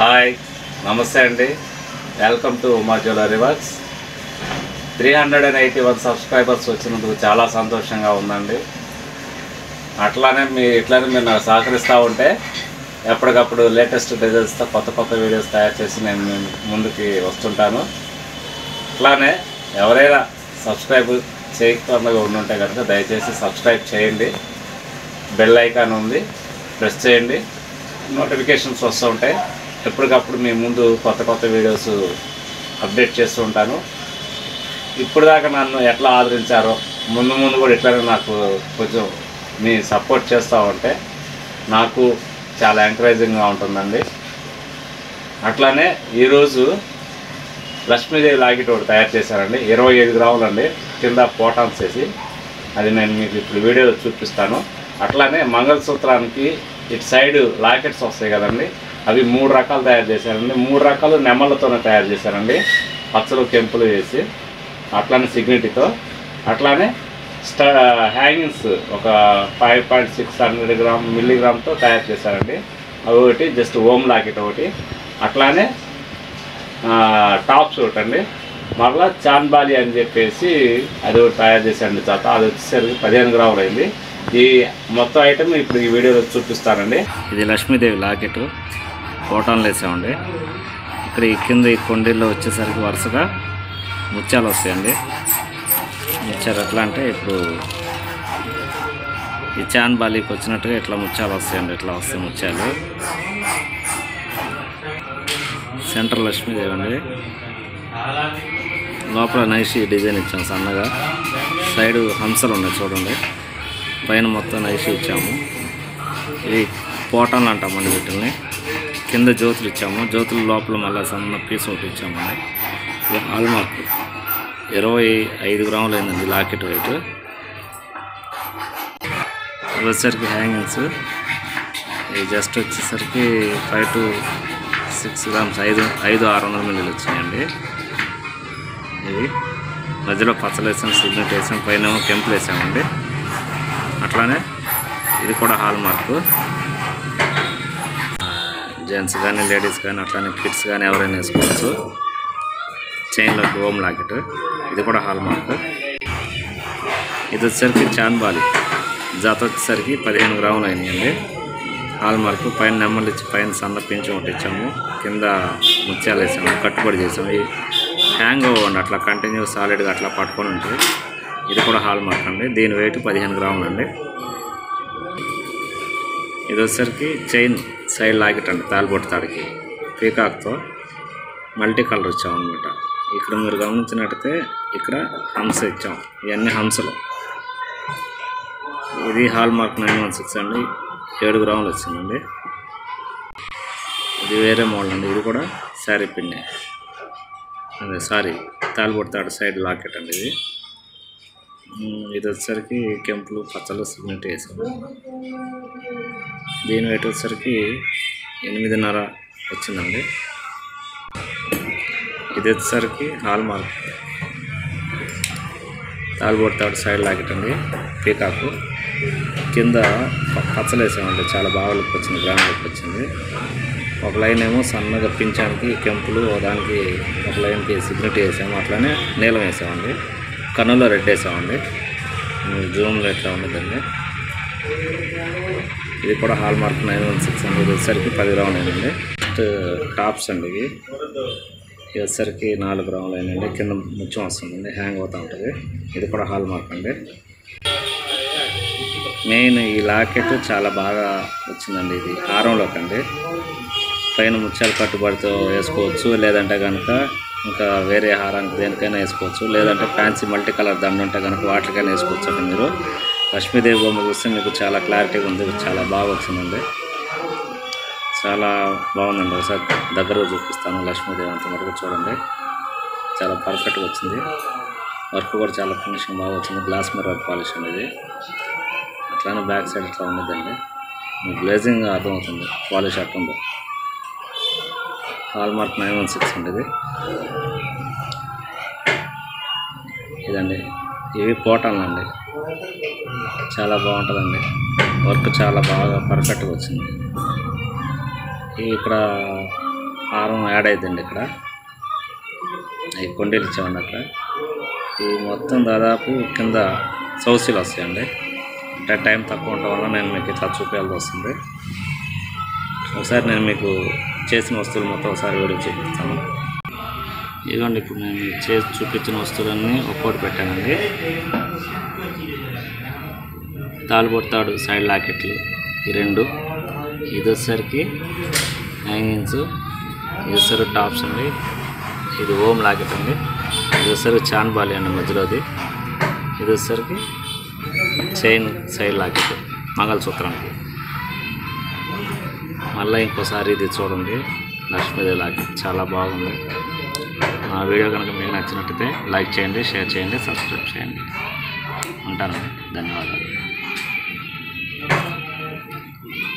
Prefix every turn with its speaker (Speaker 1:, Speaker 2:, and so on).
Speaker 1: hi నమస్తే అండి welcome to Uma jewellery works three hundred and eighty one subscribers వచ్చినందుకు చాలా సంతోషంగా ఉందండి అట్లానే మీ ఇట్లానే మీరు నాకు సహకరిస్తూ ఉంటే ఎప్పటికప్పుడు లేటెస్ట్ డిజైన్స్తో కొత్త కొత్త వీడియోస్ తయారు చేసి నేను మీ ముందుకి వస్తుంటాను అట్లానే ఎవరైనా సబ్స్క్రైబ్ చేయకుండా ఉండుంటే కనుక దయచేసి సబ్స్క్రైబ్ చేయండి బెల్ ఐకాన్ ఉంది ప్రెస్ చేయండి నోటిఫికేషన్స్ వస్తూ ఉంటాయి ఎప్పటికప్పుడు మీ ముందు కొత్త కొత్త వీడియోస్ అప్డేట్ చేస్తూ ఉంటాను ఇప్పుడు దాకా నన్ను ఎట్లా ఆదరించారో ముందు ముందు కూడా ఇట్లానే నాకు కొంచెం మీ సపోర్ట్ చేస్తూ ఉంటే నాకు చాలా ఎంకరేజింగ్గా ఉంటుందండి అట్లానే ఈరోజు లక్ష్మీదేవి లాకెట్ ఒకటి తయారు చేశారండి ఇరవై ఐదు గ్రాములు అండి కింద పోటాన్స్ వేసి అది నేను మీకు ఇప్పుడు వీడియోలో చూపిస్తాను అట్లానే మంగళసూత్రానికి ఇటు సైడ్ లాకెట్స్ వస్తాయి కదండి అవి మూడు రకాలు తయారు చేశారండి మూడు రకాలు నెమళ్ళతోనే తయారు చేశారండి పచ్చలు కెంపులు వేసి అట్లానే సిగ్నిటీతో అట్లానే స్టా హ్యాంగింగ్స్ ఒక five point six hundred gram మిల్లీగ్రామ్తో తయారు చేశారండి అవి ఒకటి జస్ట్ ఓమ్ లాకెట్ ఒకటి అట్లానే ఆ, టాప్స్ ఒకటి అండి మరలా చాన్బాలి అని చెప్పేసి అది ఒకటి తయారు చేశారండి చేత అది వచ్చేసరికి పదిహేను గ్రాములు అయింది ఈ మొత్తం ఐటమ్ ఇప్పుడు ఈ వీడియోలో చూపిస్తానండి ఇది లక్ష్మీదేవి లాకెట్ కోటాన్లు వేసామండి ఇక్కడ ఈ కింద ఈ కొండీల్లో వచ్చేసరికి వరుసగా ముత్యాలు వస్తాయండి ముత్యాలు ఎట్లా అంటే ఇప్పుడు ఈ చాన్ బాలీకి వచ్చినట్టుగా ఇట్లా ముత్యాలు వస్తాయండి ఇట్లా వస్తాయి ముత్యాలు సెంటర్ లక్ష్మీదేవి అండి లోపల నైసి డిజైన్ ఇచ్చాము సన్నగా సైడ్ హంసలు ఉన్నాయి చూడండి పైన మొత్తం నైసి ఇచ్చాము ఇవి పోటాన్లు అంటామండి వీటిని కింద జ్యోతులు ఇచ్చాము జ్యోతుల లోపల మళ్ళీ సన్న పీస్ ఒకటి ఇచ్చామండి ఇది హాల్మార్క్ ఇరవై ఐదు గ్రాములు అయిందండి లాకెట్ వెయిట్ ఇది వచ్చేసరికి హ్యాంగింగ్స్ ఇది జస్ట్ వచ్చేసరికి ఫైవ్ టు సిక్స్ గ్రామ్స్ ఐదు ఐదు ఆరు వందల మిల్లీలు వచ్చినాయండి ఇవి మధ్యలో పచ్చలు వేసాం సిగ్నెట్ వేసాం పైన ఏమో కెంపులు వేసామండి అట్లానే ఇది కూడా హాల్ మార్క్ జెంట్స్ కానీ లేడీస్ కానీ అట్లానే కిడ్స్ కానీ ఎవరైనా వేసుకోవచ్చు చైన్లోకి ఓమ్ లాకెట్ ఇది కూడా హాల్ మార్క్ ఇది వచ్చేసరికి చాన్బాలి జత వచ్చేసరికి పదిహేను గ్రాములు అయినాయండి హాల్ మార్క్ పైన నెమ్మలు ఇచ్చి పైన సన్న పింఛం ఒకటి ఇచ్చాము కింద ముత్యాలు వేసాము కట్టుబడి చేసాము ఈ హ్యాంగ్ అవ్వండి అట్లా కంటిన్యూ సాలిడ్గా అట్లా పట్టుకొని ఉంటుంది ఇది కూడా హాల్ మార్క్ అండి దీని వెయిట్ పదిహేను గ్రాములు అండి ఇది వచ్చేసరికి చైన్ సైడ్ లాకెట్ అండి తాలిబొట్టు తాడికి పీకాక్తో మల్టీ కలర్ ఇచ్చాం అనమాట ఇక్కడ మీరు గమనించినట్టయితే ఇక్కడ హంస ఇచ్చాం ఇవన్నీ హంసలు ఇది hallmark nine one six అండి ఏడు గ్రాములు వచ్చిందండి ఇది వేరే మోడల్ అండి ఇది కూడా శారీ పిన్నే అదే సారీ తాలిబొట్టు తాడు సైడ్ లాకెట్ అండి ఇది ఉమ్, ఇది వచ్చేసరికి కెంపులు పచ్చలు సిగ్నెట్ వేసాము దీని వెయిట్ వచ్చేసరికి ఎనిమిదిన్నర వచ్చిందండి ఇది వచ్చేసరికి హాల్ మార్క్ తాల్బోట్ తాడు సైడ్ లాకెట్ అండి పీకాకు కింద ప- పచ్చలు వేసామండి చాలా బాగా లుక్ వచ్చింది గ్రాండ్ లుక్ వచ్చింది ఒక లైన్ ఏమో సన్నగా పించానికి కెంపులు ఓ దానికి ఒక లైన్కి సిగ్నెట్ వేసాము అట్లానే నీలం వేసామండి కన్నులో రెడ్ వేసామండి జూమ్లో ఎట్లా ఉండదండి ఇది కూడా hallmark nine one six అండి ఇది వచ్చేసరికి పది గ్రాములు అయిందండి నెక్స్ట్ టాప్స్ అండి ఇవి ఇది వచ్చేసరికి నాలుగు గ్రాములు అయిందండి కింద ముత్యం వస్తుందండి హ్యాంగ్ అవుతూ ఉంటుంది ఇది కూడా హాల్ మార్క్ అండి మెయిన్ ఈ లాకెట్ చాలా బాగా వచ్చిందండి ఇది హారంలోకి అండి పైన ముత్యాలు కట్టుబడితో వేసుకోవచ్చు లేదంటే కనుక ఇంకా వేరే హారానికి దేనికైనా వేసుకోవచ్చు లేదంటే ఫ్యాన్సీ మల్టీ కలర్ దండ ఉంటే కనుక వాటికైనా వేసుకోవచ్చు అండి మీరు లక్ష్మీదేవి బొమ్మ చూస్తే మీకు చాలా క్లారిటీగా ఉంది చాలా బాగా వచ్చిందండి చాలా బాగుందండి ఒకసారి దగ్గరగా చూపిస్తాను లక్ష్మీదేవి అంత మటుకు చూడండి చాలా పర్ఫెక్ట్గా వచ్చింది వర్క్ కూడా చాలా ఫినిషింగ్ బాగా వచ్చింది గ్లాస్ మిర్రర్ పాలిష్ అనేది అట్లానే బ్యాక్ సైడ్ ఇట్లా ఉండదండి మీకు గ్లేజింగ్ అర్థమవుతుంది పాలిష్ అట్టుందో hallmark nine one six అండి ఇది ఇదండి ఇవి పోటాలండి చాలా బాగుంటుందండి వర్క్ చాలా బాగా పర్ఫెక్ట్గా వచ్చింది ఈ ఇక్కడ హారం యాడ్ అవుతుంది ఇక్కడ అవి కొండలు ఇచ్చామండి అక్కడ ఈ మొత్తం దాదాపు కింద సౌసీలు వస్తాయండి అంటే టైం తక్కువ ఉండడం వల్ల నేను మీకు ఇట్లా చూపించాల్సి వస్తుంది ఒకసారి నేను మీకు చేసిన వస్తువులు మొత్తం ఒకసారి వీడియో చూపిస్తాను ఇదిగోండి ఇప్పుడు నేను మీకు చేసి చూపించిన వస్తువులన్నీ ఒక్కోటి పెట్టానండి తాలుబొడతాడు సైడ్ లాకెట్లు ఈ రెండు ఇది వచ్చేసరికి హ్యాంగింగ్స్ ఇది వచ్చేసరికి టాప్స్ అండి ఇది ఓం లాకెట్ అండి ఇది వచ్చేసరికి చాన్ బాలి అండి మధ్యలోది ఇది వచ్చేసరికి చైన్ సైడ్ లాకెట్ మంగళసూత్రానికి మళ్ళీ ఇంకోసారి ఇది చూడండి లక్ష్మీదేవి లాకెట్ చాలా బాగుంది నా వీడియో కనుక మీకు నచ్చినట్టయితే లైక్ చేయండి షేర్ చేయండి సబ్స్క్రైబ్ చేయండి ఉంటాను ధన్యవాదాలు